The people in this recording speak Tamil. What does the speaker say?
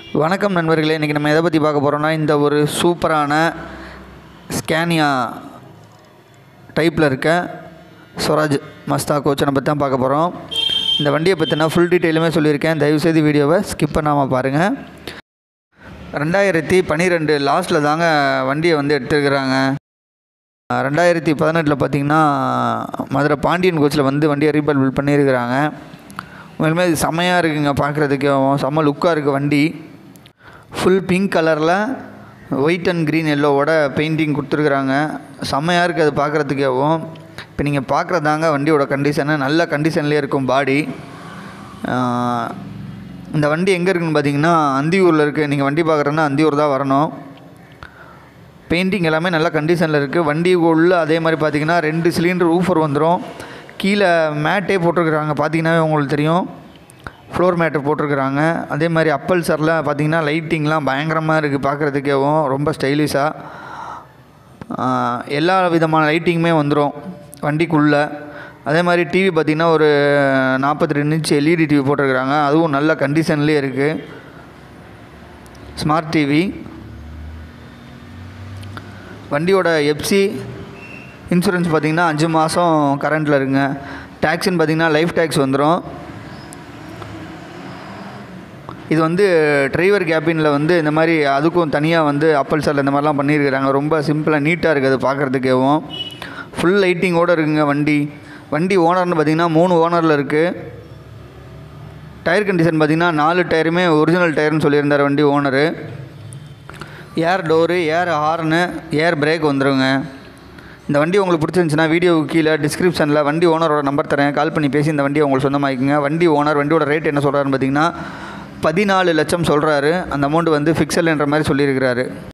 வணக்கம் நண்பர்களே இன்றைக்கி நம்ம எதை பற்றி பார்க்க போகிறோம்னா இந்த ஒரு சூப்பரான ஸ்கேனியா டைப்பில் இருக்க ஸ்வராஜ் மஸ்தா கோச்சனை பற்றி தான் பார்க்க போகிறோம் இந்த வண்டியை பற்றினா ஃபுல் டீட்டெயிலுமே சொல்லியிருக்கேன் தயவுசெய்து வீடியோவை ஸ்கிப் பண்ணாமல் பாருங்கள் ரெண்டாயிரத்தி பன்னிரெண்டு லாஸ்ட்டில் தாங்க வண்டியை வந்து எடுத்துருக்குறாங்க ரெண்டாயிரத்தி பதினெட்டில் பார்த்தீங்கன்னா மதுரை பாண்டியன் கோச்சில் வந்து வண்டியை ரீபல் பில் பண்ணியிருக்கிறாங்க உண்மையிலுமே இது செம்மையாக இருக்குங்க பார்க்குறதுக்கு செம்ம லுக்காக இருக்குது வண்டி ஃபுல் பிங்க் கலரில் ஒயிட் அண்ட் க்ரீன் எல்லோவோட பெயிண்டிங் கொடுத்துருக்குறாங்க செம்மையாக இருக்குது அது பார்க்குறதுக்கேவும் இப்போ நீங்கள் பார்க்குறதாங்க வண்டியோட கண்டிஷனு நல்ல கண்டிஷன்லேயே இருக்கும் பாடி இந்த வண்டி எங்கே இருக்குன்னு பார்த்தீங்கன்னா அந்தியூரில் இருக்குது நீங்கள் வண்டி பார்க்குறேன்னா அந்தியூர் தான் வரணும் பெயிண்டிங் எல்லாமே நல்ல கண்டிஷனில் இருக்குது வண்டி உள்ள அதே மாதிரி பார்த்தீங்கன்னா ரெண்டு சிலிண்டர் ஊஃபர் வந்துடும் கீழே மேட்டே போட்டிருக்குறாங்க பார்த்தீங்கன்னாவே உங்களுக்கு தெரியும் ஃப்ளோர் மேட்டு போட்டிருக்குறாங்க அதே மாதிரி அப்பல் சாரில் பார்த்தீங்கன்னா லைட்டிங்லாம் பயங்கரமாக இருக்குது பார்க்குறதுக்கேவும் ரொம்ப ஸ்டைலிஷாக எல்லா விதமான லைட்டிங்குமே வந்துடும் வண்டிக்குள்ளே அதே மாதிரி டிவி பார்த்திங்கன்னா ஒரு நாற்பத்தி ரெண்டு இன்ச் எல்இடி டிவி போட்டிருக்குறாங்க அதுவும் நல்ல கண்டிஷன்லேயே இருக்குது ஸ்மார்ட் டிவி வண்டியோட எப்சி இன்சூரன்ஸ் பார்த்திங்கன்னா அஞ்சு மாதம் கரண்ட்டில் இருக்குங்க டேக்ஸுன்னு பார்த்திங்கன்னா லைஃப் டேக்ஸ் வந்துடும் இது வந்து டிரைவர் கேபினில் வந்து இந்த மாதிரி அதுக்கும் தனியாக வந்து அப்பல் சார் இந்த மாதிரிலாம் பண்ணியிருக்கிறாங்க ரொம்ப சிம்பிளாக நீட்டாக இருக்குது அது பார்க்குறதுக்கேவும் ஃபுல் லைட்டிங்கோடு இருக்குங்க வண்டி வண்டி ஓனர்னு பார்த்திங்கன்னா மூணு ஓனரில் இருக்குது டயர் கண்டிஷன் பார்த்திங்கன்னா நாலு டயருமே ஒரிஜினல் டயர்னு சொல்லியிருந்தார் வண்டி owner air door air horn air brake வந்துடுங்க இந்த வண்டி உங்களுக்கு பிடிச்சிருந்துச்சுன்னா வீடியோவுக்கு கீழே டிஸ்கிரிப்ஷனில் வண்டி ஓனரோட நம்பர் தரேன் கால் பண்ணி பேசி இந்த வண்டியை உங்களுக்கு சொந்தமாக்கிங்க வண்டி ஓனர் வண்டியோட ரேட் என்ன சொல்கிறாருன்னு பார்த்தீங்கன்னா பதினாலு லட்சம் சொல்கிறாரு அந்த அமௌண்ட் வந்து ஃபிக்ஸல்ன்ற மாதிரி சொல்லியிருக்கிறாரு